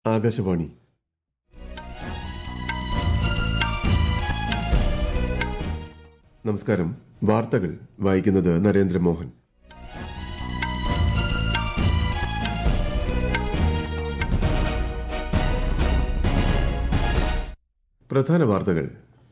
ആകാശവാണി നമസ്കാരം വാർത്തകൾ വായിക്കുന്നത് നരേന്ദ്രമോഹൻ പ്രധാന വാർത്തകൾ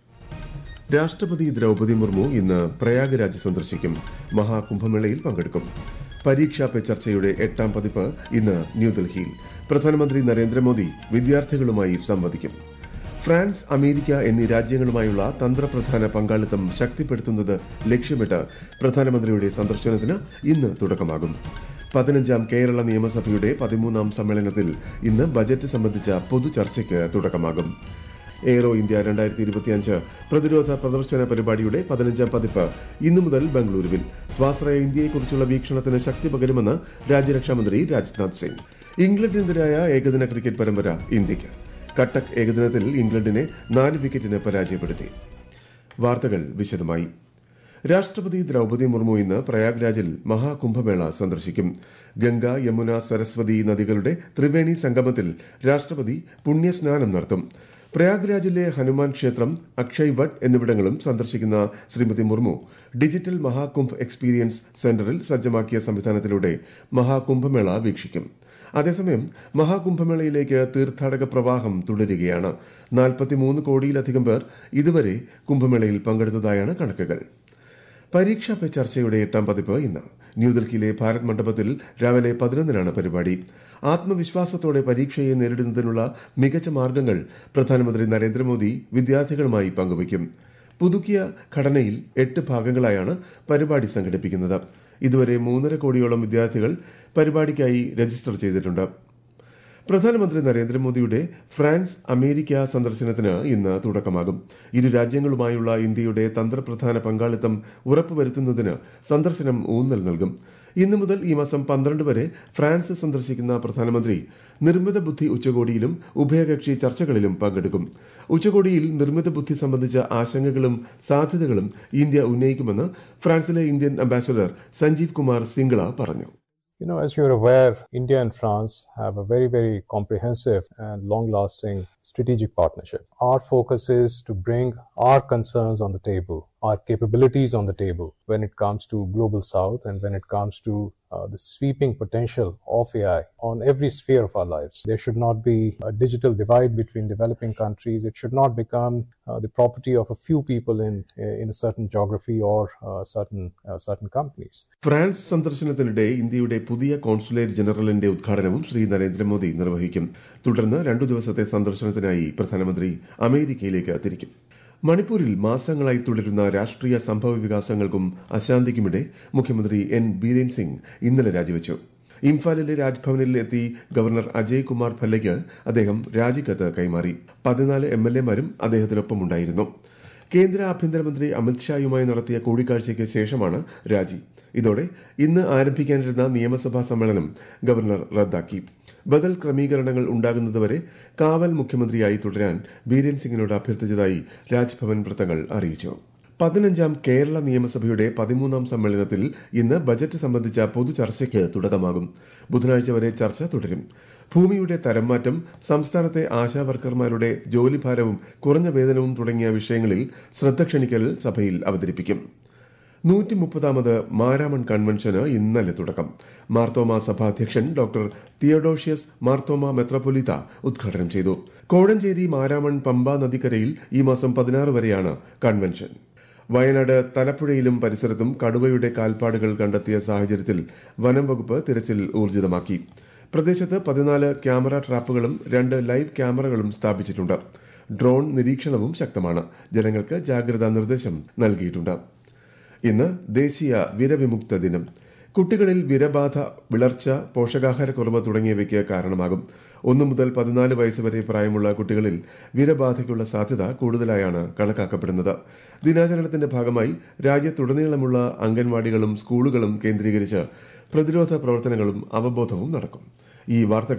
രാഷ്ട്രപതി ദ്രൌപതി മുർമു ഇന്ന് പ്രയാഗ്രാജ് സന്ദർശിക്കും മഹാകുംഭമേളയിൽ പങ്കെടുക്കും പരീക്ഷാ പേ ചർച്ചയുടെ എട്ടാം പതിപ്പ് ഇന്ന് ന്യൂഡൽഹിയിൽ പ്രധാനമന്ത്രി നരേന്ദ്രമോദി വിദ്യാർത്ഥികളുമായി സംവദിക്കും ഫ്രാൻസ് അമേരിക്ക എന്നീ രാജ്യങ്ങളുമായുള്ള തന്ത്രപ്രധാന പങ്കാളിത്തം ശക്തിപ്പെടുത്തുന്നത് ലക്ഷ്യമിട്ട് പ്രധാനമന്ത്രിയുടെ സന്ദർശനത്തിന് ഇന്ന് തുടക്കമാകും പതിനഞ്ചാം കേരള നിയമസഭയുടെ പതിമൂന്നാം സമ്മേളനത്തിൽ ഇന്ന് ബജറ്റ് സംബന്ധിച്ച പൊതുചർച്ചയ്ക്ക് തുടക്കമാകും എയ്റോ ഇന്ത്യ രണ്ടായിരത്തി ഇരുപത്തിയഞ്ച് പ്രതിരോധ പ്രദർശന പരിപാടിയുടെ പതിനഞ്ചാം പതിപ്പ് ഇന്നു മുതൽ ബംഗളൂരുവിൽ സ്വാശ്രയ ഇന്ത്യയെക്കുറിച്ചുള്ള വീക്ഷണത്തിന് ശക്തി പകരുമെന്ന് രാജ്യരക്ഷാമന്ത്രി രാജ്നാഥ് സിംഗ് ഇംഗ്ലണ്ടിനെതിരായ ഏകദിന ക്രിക്കറ്റ് പരമ്പര ഇന്ത്യയ്ക്ക് കട്ടക് ഏകദിനത്തിൽ ഇംഗ്ലണ്ടിനെ നാല് വിക്കറ്റിന് പരാജയപ്പെടുത്തി വാർത്തകൾ വിശദമായി രാഷ്ട്രപതി ദ്രൌപതി മുർമു ഇന്ന് പ്രയാഗ്രാജിൽ മഹാകുംഭമേള സന്ദർശിക്കും ഗംഗ യമുന സരസ്വതി നദികളുടെ ത്രിവേണി സംഗമത്തിൽ രാഷ്ട്രപതി പുണ്യസ്നാനം നടത്തും പ്രയാഗ്രാജിലെ ഹനുമാൻ ക്ഷേത്രം അക്ഷയ് വട്ട് എന്നിവിടങ്ങളും സന്ദർശിക്കുന്ന ശ്രീമതി മുർമു ഡിജിറ്റൽ മഹാകുംഭ് എക്സ്പീരിയൻസ് സെന്ററിൽ സജ്ജമാക്കിയ സംവിധാനത്തിലൂടെ മഹാകുംഭമേള വീക്ഷിക്കും അതേസമയം മഹാകുംഭമേളയിലേക്ക് തീർത്ഥാടക പ്രവാഹം തുടരുകയാണ് നാൽപ്പത്തിമൂന്ന് കോടിയിലധികം പേർ ഇതുവരെ കുംഭമേളയിൽ പങ്കെടുത്തതായാണ് കണക്കുകൾ പരീക്ഷാ പേ ചർച്ചയുടെ എട്ടാം പതിപ്പ് ഇന്ന് ന്യൂഡൽഹിയിലെ ഭാരത് മണ്ഡപത്തിൽ രാവിലെ പതിനൊന്നിനാണ് പരിപാടി ആത്മവിശ്വാസത്തോടെ പരീക്ഷയെ നേരിടുന്നതിനുള്ള മികച്ച മാർഗങ്ങൾ പ്രധാനമന്ത്രി നരേന്ദ്രമോദി വിദ്യാർത്ഥികളുമായി പങ്കുവയ്ക്കും പുതുക്കിയ ഘടനയിൽ എട്ട് ഭാഗങ്ങളായാണ് പരിപാടി സംഘടിപ്പിക്കുന്നത് ഇതുവരെ മൂന്നര കോടിയോളം വിദ്യാർത്ഥികൾ പരിപാടിക്കായി രജിസ്റ്റർ ചെയ്തിട്ടുണ്ട് പ്രധാനമന്ത്രി നരേന്ദ്രമോദിയുടെ ഫ്രാൻസ് അമേരിക്ക സന്ദർശനത്തിന് ഇന്ന് തുടക്കമാകും ഇരു രാജ്യങ്ങളുമായുള്ള ഇന്ത്യയുടെ തന്ത്രപ്രധാന പങ്കാളിത്തം ഉറപ്പുവരുത്തുന്നതിന് സന്ദർശനം ഊന്നൽ നൽകും ഇന്നു മുതൽ ഈ മാസം പന്ത്രണ്ട് വരെ ഫ്രാൻസ് സന്ദർശിക്കുന്ന പ്രധാനമന്ത്രി നിർമ്മിത ബുദ്ധി ഉച്ചകോടിയിലും ഉഭയകക്ഷി ചർച്ചകളിലും പങ്കെടുക്കും ഉച്ചകോടിയിൽ നിർമ്മിത ബുദ്ധി സംബന്ധിച്ച ആശങ്കകളും സാധ്യതകളും ഇന്ത്യ ഉന്നയിക്കുമെന്ന് ഫ്രാൻസിലെ ഇന്ത്യൻ അംബാസഡർ സഞ്ജീവ് കുമാർ സിംഗ്ള പറഞ്ഞു You know, as you're aware, India and France have a very, very comprehensive and long lasting strategic partnership. Our focus is to bring our concerns on the table, our capabilities on the table when it comes to global south and when it comes to uh, the sweeping potential of AI on every sphere of our lives. There should not be a digital divide between developing countries. It should not become uh, the property of a few people in in a certain geography or uh, certain certain companies. France സന്ദർശനത്തിനിടെ ഇന്ത്യയുടെ പുതിയ consulate ജനറലിന്റെ ഉദ്ഘാടനവും ശ്രീ നരേന്ദ്രമോദി നിർവഹിക്കും തുടർന്ന് രണ്ടു ദിവസത്തെ സന്ദർശനത്തിനായി പ്രധാനമന്ത്രി അമേരിക്കയിലേക്ക് തിരിക്കും മണിപ്പൂരിൽ മാസങ്ങളായി തുടരുന്ന രാഷ്ട്രീയ സംഭവ വികാസങ്ങൾക്കും അശാന്തിക്കുമിടെ മുഖ്യമന്ത്രി എൻ ബീരേൻ സിംഗ് ഇന്നലെ രാജിവച്ചു ഇംഫാലിലെ രാജ്ഭവനിൽ എത്തി ഗവർണർ അജയ് കുമാർ ഭല്ലയ്ക്ക് അദ്ദേഹം രാജിക്കത്ത് കൈമാറി പതിനാല് എം എൽ എമാരും അദ്ദേഹത്തിനൊപ്പമുണ്ടായിരുന്നു കേന്ദ്ര ആഭ്യന്തരമന്ത്രി അമിത്ഷായുമായി നടത്തിയ കൂടിക്കാഴ്ചയ്ക്ക് ശേഷമാണ് രാജി ഇതോടെ ഇന്ന് ആരംഭിക്കാനിരുന്ന നിയമസഭാ സമ്മേളനം ഗവർണർ റദ്ദാക്കി ബദൽ ക്രമീകരണങ്ങൾ ഉണ്ടാകുന്നതുവരെ കാവൽ മുഖ്യമന്ത്രിയായി തുടരാൻ ബീരേൻ സിംഗിനോട് അഭ്യർത്ഥിച്ചതായി രാജ്ഭവൻ വൃത്തങ്ങൾ അറിയിച്ചു പതിനഞ്ചാം കേരള നിയമസഭയുടെ പതിമൂന്നാം സമ്മേളനത്തിൽ ഇന്ന് ബജറ്റ് സംബന്ധിച്ച പൊതുചർച്ചയ്ക്ക് തുടക്കമാകും ബുധനാഴ്ച വരെ ചർച്ച തുടരും ഭൂമിയുടെ തരംമാറ്റം സംസ്ഥാനത്തെ ആശാവർക്കർമാരുടെ ജോലിഭാരവും കുറഞ്ഞ വേതനവും തുടങ്ങിയ വിഷയങ്ങളിൽ ശ്രദ്ധ ക്ഷണിക്കൽ സഭയിൽ അവതരിപ്പിക്കും നൂറ്റി മുപ്പതാമത് മാരാമൺ കൺവെൻഷന് ഇന്നലെ തുടക്കം മാർത്തോമ സഭാധ്യക്ഷൻ ഡോക്ടർ തിയഡോഷ്യസ് മാർത്തോമ മെത്രോപൊലിത്ത ഉദ്ഘാടനം ചെയ്തു കോഴഞ്ചേരി മാരാമൺ പമ്പ നദിക്കരയിൽ ഈ മാസം പതിനാറ് വരെയാണ് കൺവെൻഷൻ വയനാട് തലപ്പുഴയിലും പരിസരത്തും കടുവയുടെ കാൽപ്പാടുകൾ കണ്ടെത്തിയ സാഹചര്യത്തിൽ വനം വകുപ്പ് തിരച്ചിൽ ഊർജിതമാക്കി പ്രദേശത്ത് പതിനാല് ക്യാമറ ട്രാപ്പുകളും രണ്ട് ലൈവ് ക്യാമറകളും സ്ഥാപിച്ചിട്ടുണ്ട് ഡ്രോൺ നിരീക്ഷണവും ശക്തമാണ് ജനങ്ങൾക്ക് ജാഗ്രതാ നിർദ്ദേശം നൽകിയിട്ടുണ്ട് ഇന്ന് ദേശീയ വിരവിമുക്ത ദിനം കുട്ടികളിൽ വിരബാധ വിളർച്ച പോഷകാഹാരക്കുറവ് തുടങ്ങിയവയ്ക്ക് കാരണമാകും ഒന്നു മുതൽ പതിനാല് വയസ്സ് വരെ പ്രായമുള്ള കുട്ടികളിൽ വിരബാധയ്ക്കുള്ള സാധ്യത കൂടുതലായാണ് കണക്കാക്കപ്പെടുന്നത് ദിനാചരണത്തിന്റെ ഭാഗമായി രാജ്യത്തുടനീളമുള്ള അംഗൻവാടികളും സ്കൂളുകളും കേന്ദ്രീകരിച്ച് പ്രതിരോധ പ്രവർത്തനങ്ങളും അവബോധവും നടക്കും ഈ വാർത്തകൾ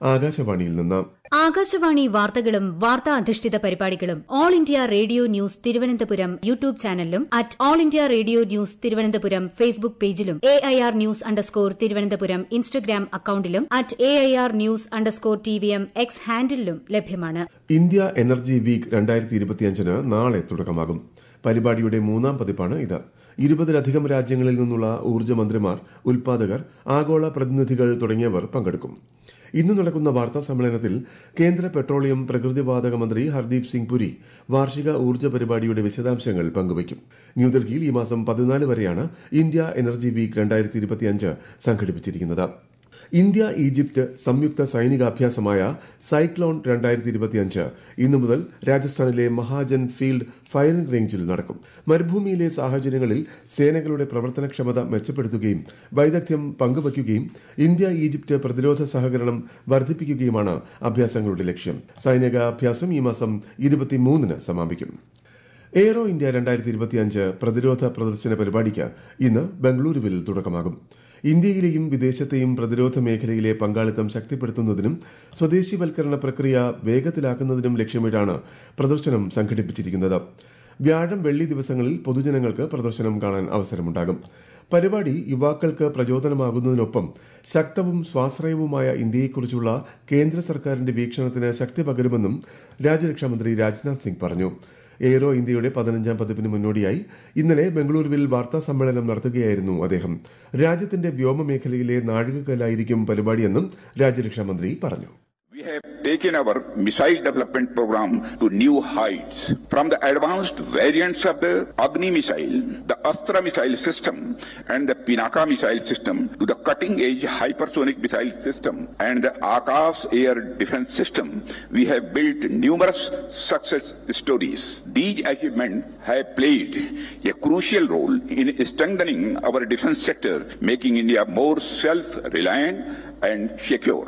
ആകാശവാണിയിൽ നിന്ന് ആകാശവാണി വാർത്തകളും വാർത്താ അധിഷ്ഠിത പരിപാടികളും all India radio news Thiruvananthapuram YouTube ചാനലിലും at all India radio news Thiruvananthapuram Facebook പേജിലും A I R news underscore Thiruvananthapuram Instagram അക്കൌണ്ടിലും at A I R news underscore T V M X ഹാൻഡിലും ലഭ്യമാണ് ഇന്ത്യ എനർജി വീക്ക് രണ്ടായിരത്തി ഇരുപത്തിയഞ്ചിന് നാളെ തുടക്കമാകും പരിപാടിയുടെ മൂന്നാം പതിപ്പാണ് ഇത് ഇരുപതിലധികം രാജ്യങ്ങളിൽ നിന്നുള്ള ഊർജ്ജ മന്ത്രിമാർ ഉൽപാദകർ ആഗോള പ്രതിനിധികൾ തുടങ്ങിയവർ പങ്കെടുക്കും ഇന്ന് നടക്കുന്ന വാർത്താ സമ്മേളനത്തിൽ കേന്ദ്ര പെട്രോളിയം പ്രകൃതിവാതക മന്ത്രി ഹർദീപ് സിംഗ് പുരി വാർഷിക ഊർജ്ജ പരിപാടിയുടെ വിശദാംശങ്ങൾ പങ്കുവയ്ക്കും ന്യൂഡൽഹിയിൽ ഈ മാസം പതിനാല് വരെയാണ് ഇന്ത്യ എനർജി വീക്ക് രണ്ടായിരത്തി ഇരുപത്തിയഞ്ച് സംഘടിപ്പിച്ചിരിക്കുന്നത് ഇന്ത്യ ഈജിപ്ത് സംയുക്ത സൈനികാഭ്യാസമായ സൈക്ലോൺ രണ്ടായിരത്തി ഇരുപത്തിയഞ്ച് ഇന്നു മുതൽ രാജസ്ഥാനിലെ മഹാജൻ ഫീൽഡ് ഫയറിംഗ് റേഞ്ചിൽ നടക്കും മരുഭൂമിയിലെ സാഹചര്യങ്ങളിൽ സേനകളുടെ പ്രവർത്തനക്ഷമത മെച്ചപ്പെടുത്തുകയും വൈദഗ്ധ്യം പങ്കുവയ്ക്കുകയും ഇന്ത്യ ഈജിപ്ത് പ്രതിരോധ സഹകരണം വർദ്ധിപ്പിക്കുകയുമാണ് അഭ്യാസങ്ങളുടെ ലക്ഷ്യം സൈനികാഭ്യാസം ഈ മാസം ഇരുപത്തിമൂന്നിന് സമാപിക്കും എയ്റോ ഇന്ത്യ രണ്ടായിരത്തി ഇരുപത്തിയഞ്ച് പ്രതിരോധ പ്രദർശന പരിപാടിക്ക് ഇന്ന് ബംഗളൂരുവിൽ തുടക്കമാകും ഇന്ത്യയിലെയും വിദേശത്തെയും പ്രതിരോധ മേഖലയിലെ പങ്കാളിത്തം ശക്തിപ്പെടുത്തുന്നതിനും സ്വദേശിവൽക്കരണ പ്രക്രിയ വേഗത്തിലാക്കുന്നതിനും ലക്ഷ്യമിട്ടാണ് പ്രദർശനം സംഘടിപ്പിച്ചിരിക്കുന്നത് വ്യാഴം വെള്ളി ദിവസങ്ങളിൽ പൊതുജനങ്ങൾക്ക് പ്രദർശനം കാണാൻ അവസരമുണ്ടാകും പരിപാടി യുവാക്കൾക്ക് പ്രചോദനമാകുന്നതിനൊപ്പം ശക്തവും സ്വാശ്രയവുമായ ഇന്ത്യയെക്കുറിച്ചുള്ള കേന്ദ്ര സർക്കാരിന്റെ വീക്ഷണത്തിന് ശക്തി പകരുമെന്നും രാജ്യരക്ഷാമന്ത്രി രാജ്നാഥ് സിംഗ് പറഞ്ഞു എയ്റോ ഇന്ത്യയുടെ പതിനഞ്ചാം പതിപ്പിന് മുന്നോടിയായി ഇന്നലെ ബംഗളൂരുവിൽ വാർത്താ സമ്മേളനം നടത്തുകയായിരുന്നു അദ്ദേഹം രാജ്യത്തിന്റെ വ്യോമമേഖലയിലെ നാഴികക്കല്ലായിരിക്കും പരിപാടിയെന്നും രാജ്യരക്ഷാമന്ത്രി പറഞ്ഞു We have taken our missile development program to new heights. From the advanced variants of the Agni missile, the Astra missile system, and the Pinaka missile system, to the cutting-edge hypersonic missile system and the Akash air defense system, we have built numerous success stories. These achievements have played a crucial role in strengthening our defense sector, making India more self-reliant and secure.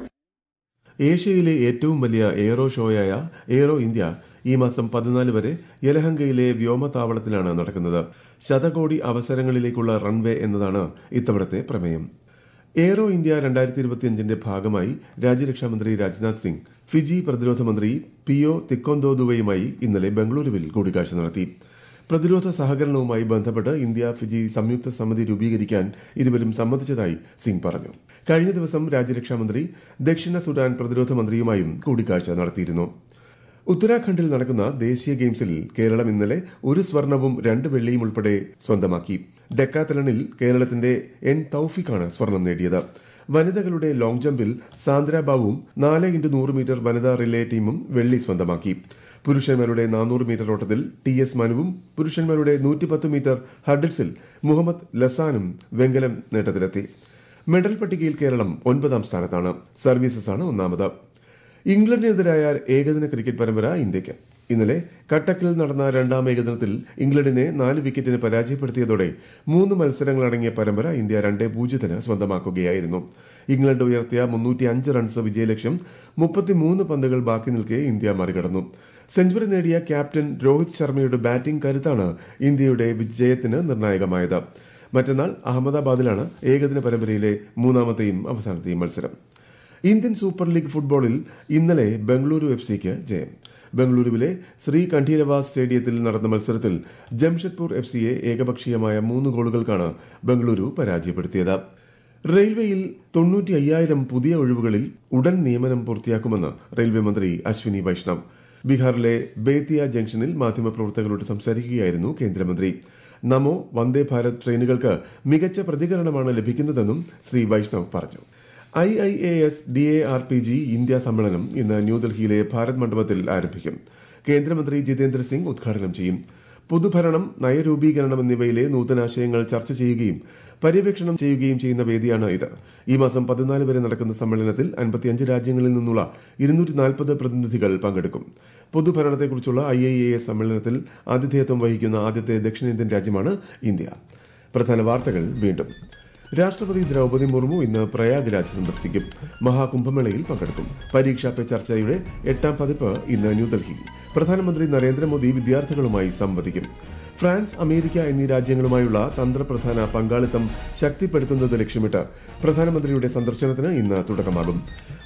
ഏഷ്യയിലെ ഏറ്റവും വലിയ aero ഷോയായ aero India ഈ മാസം പതിനാല് വരെ യലഹങ്കയിലെ വ്യോമതാവളത്തിലാണ് നടക്കുന്നത് ശതകോടി അവസരങ്ങളിലേക്കുള്ള runway എന്നതാണ് ഇത്തവണത്തെ പ്രമേയം എയ്റോ ഇന്ത്യ രണ്ടായിരത്തി ഇരുപത്തിയഞ്ചിന്റെ ഭാഗമായി രാജ്യരക്ഷാമന്ത്രി രാജ്നാഥ് സിംഗ് ഫിജി പ്രതിരോധ മന്ത്രി പിയോ തിക്കോന്തോദുവയുമായി ഇന്നലെ ബംഗളൂരുവിൽ കൂടിക്കാഴ്ച നടത്തി പ്രതിരോധ സഹകരണവുമായി ബന്ധപ്പെട്ട് ഇന്ത്യ ഫിജി സംയുക്ത സമിതി രൂപീകരിക്കാൻ ഇരുവരും സമ്മതിച്ചതായി സിംഗ് പറഞ്ഞു കഴിഞ്ഞ ദിവസം രാജ്യരക്ഷാമന്ത്രി ദക്ഷിണ സുഡാൻ പ്രതിരോധ മന്ത്രിയുമായും കൂടിക്കാഴ്ച നടത്തിയിരുന്നു ഉത്തരാഖണ്ഡിൽ നടക്കുന്ന ദേശീയ ഗെയിംസിൽ കേരളം ഇന്നലെ ഒരു സ്വർണവും രണ്ട് വെള്ളിയും ഉൾപ്പെടെ സ്വന്തമാക്കി ഡെക്കാത്തലണിൽ കേരളത്തിന്റെ എൻ തൌഫിക്കാണ് സ്വർണം നേടിയത് വനിതകളുടെ ലോങ് ജമ്പിൽ സാന്ദ്ര ബാവുവും നാല് ഇൻറ്റു നൂറ് മീറ്റർ വനിതാ റിലേ ടീമും വെള്ളി സ്വന്തമാക്കി പുരുഷന്മാരുടെ നാനൂറ് മീറ്റർ ഓട്ടത്തിൽ ടി എസ് മനുവും പുരുഷന്മാരുടെ നൂറ്റിപ്പത്ത് മീറ്റർ ഹർഡിൽസിൽ മുഹമ്മദ് ലസാനും വെങ്കലം നേട്ടത്തിലെത്തി മെഡൽ പട്ടികയിൽ കേരളം ഒൻപതാം സ്ഥാനത്താണ് സർവീസസാണ് ഒന്നാമത് ഇംഗ്ലണ്ടിനെതിരായ ഏകദിന ക്രിക്കറ്റ് പരമ്പര ഇന്ത്യയ്ക്ക് ഇന്നലെ കട്ടക്കിൽ നടന്ന രണ്ടാം ഏകദിനത്തിൽ ഇംഗ്ലണ്ടിനെ നാല് വിക്കറ്റിന് പരാജയപ്പെടുത്തിയതോടെ മൂന്ന് മത്സരങ്ങളടങ്ങിയ പരമ്പര ഇന്ത്യ രണ്ടേ പൂജ്യത്തിന് സ്വന്തമാക്കുകയായിരുന്നു ഇംഗ്ലണ്ട് ഉയർത്തിയ മുന്നൂറ്റി അഞ്ച് റൺസ് വിജയലക്ഷ്യം മുപ്പത്തിമൂന്ന് പന്തുകൾ ബാക്കി നിൽക്കെ ഇന്ത്യ മറികടന്നു സെഞ്ചുറി നേടിയ ക്യാപ്റ്റൻ രോഹിത് ശർമ്മയുടെ ബാറ്റിംഗ് കരുത്താണ് ഇന്ത്യയുടെ വിജയത്തിന് നിർണായകമായത് മറ്റന്നാൾ അഹമ്മദാബാദിലാണ് ഏകദിന പരമ്പരയിലെ മൂന്നാമത്തെയും അവസാനത്തെയും മത്സരം ഇന്ത്യൻ സൂപ്പർ ലീഗ് ഫുട്ബോളിൽ ഇന്നലെ ബംഗളൂരു എഫ് സിക്ക് ജയം ബംഗളൂരുവിലെ ശ്രീ കണ്ഠീരവ സ്റ്റേഡിയത്തിൽ നടന്ന മത്സരത്തിൽ ജംഷഡ്പൂർ എഫ് സിയെ ഏകപക്ഷീയമായ മൂന്ന് ഗോളുകൾക്കാണ് ബംഗളൂരു പരാജയപ്പെടുത്തിയത് റെയിൽവേയിൽ തൊണ്ണൂറ്റി അയ്യായിരം പുതിയ ഒഴിവുകളിൽ ഉടൻ നിയമനം പൂർത്തിയാക്കുമെന്ന് റെയിൽവേ മന്ത്രി അശ്വിനി വൈഷ്ണവ് ബീഹാറിലെ ബേത്തിയ ജംഗ്ഷനിൽ മാധ്യമപ്രവർത്തകരോട് സംസാരിക്കുകയായിരുന്നു കേന്ദ്രമന്ത്രി നമോ വന്ദേ ഭാരത് ട്രെയിനുകൾക്ക് മികച്ച പ്രതികരണമാണ് ലഭിക്കുന്നതെന്നും ശ്രീ വൈഷ്ണവ് പറഞ്ഞു I I A S D A R P G India സമ്മേളനം ഇന്ന് ന്യൂഡൽഹിയിലെ ഭാരത് മണ്ഡപത്തിൽ ആരംഭിക്കും കേന്ദ്രമന്ത്രി ജിതേന്ദ്ര സിംഗ് ഉദ്ഘാടനം ചെയ്യും പൊതുഭരണം നയരൂപീകരണം എന്നിവയിലെ നൂതനാശയങ്ങൾ ചർച്ച ചെയ്യുകയും പര്യവേക്ഷണം ചെയ്യുകയും ചെയ്യുന്ന വേദിയാണ് ഇത് ഈ മാസം പതിനാല് വരെ നടക്കുന്ന സമ്മേളനത്തിൽ അൻപത്തിയഞ്ച് രാജ്യങ്ങളിൽ നിന്നുള്ള ഇരുന്നൂറ്റി നാൽപ്പത് പ്രതിനിധികൾ പങ്കെടുക്കും പൊതുഭരണത്തെക്കുറിച്ചുള്ള ഐ ഐ എ എസ് സമ്മേളനത്തിൽ ആതിഥേയത്വം വഹിക്കുന്ന ആദ്യത്തെ ദക്ഷിണേന്ത്യൻ രാജ്യമാണ് ഇന്ത്യ പ്രധാന വാർത്തകൾ വീണ്ടും രാഷ്ട്രപതി ദ്രൗപദി മുർമു ഇന്ന് പ്രയാഗ്രാജ് സന്ദർശിക്കും മഹാകുംഭമേളയിൽ പങ്കെടുക്കും പരീക്ഷാ പേ ചർച്ചയുടെ എട്ടാം പതിപ്പ് ഇന്ന് ന്യൂഡൽഹിയിൽ പ്രധാനമന്ത്രി നരേന്ദ്രമോദി വിദ്യാർത്ഥികളുമായി സംവദിക്കും ഫ്രാൻസ് അമേരിക്ക എന്നീ രാജ്യങ്ങളുമായുള്ള തന്ത്രപ്രധാന പങ്കാളിത്തം ശക്തിപ്പെടുത്തുന്നത് ലക്ഷ്യമിട്ട് പ്രധാനമന്ത്രിയുടെ സന്ദർശനത്തിന് ഇന്ന് തുടക്കമാകും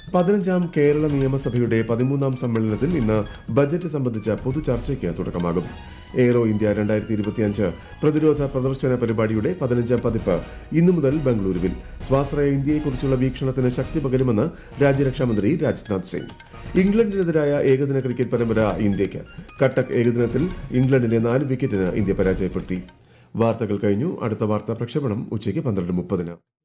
പതിനഞ്ചാം കേരള നിയമസഭയുടെ പതിമൂന്നാം സമ്മേളനത്തിൽ ഇന്ന് ബജറ്റ് സംബന്ധിച്ച പൊതു ചർച്ചയ്ക്ക് തുടക്കമാകും എയ്റോ ഇന്ത്യ രണ്ടായിരത്തി ഇരുപത്തിയഞ്ച് പ്രതിരോധ പ്രദർശന പരിപാടിയുടെ പതിനഞ്ചാം പതിപ്പ് ഇന്നു മുതൽ ബംഗളൂരുവിൽ സ്വാശ്രയ ഇന്ത്യയെക്കുറിച്ചുള്ള വീക്ഷണത്തിന് ശക്തി പകരുമെന്ന് രാജ്യരക്ഷാമന്ത്രി രാജ്നാഥ് സിംഗ് ഇംഗ്ലണ്ടിനെതിരായ ഏകദിന ക്രിക്കറ്റ് പരമ്പര ഇന്ത്യയ്ക്ക് കട്ടക് ഏകദിനത്തിൽ ഇംഗ്ലണ്ടിനെ നാല് വിക്കറ്റിന് ഇന്ത്യ പരാജയപ്പെടുത്തി വാർത്തകൾ കഴിഞ്ഞു അടുത്ത വാർത്താ പ്രക്ഷേപണം ഉച്ചയ്ക്ക് പന്ത്രണ്ട് മുപ്പതിന്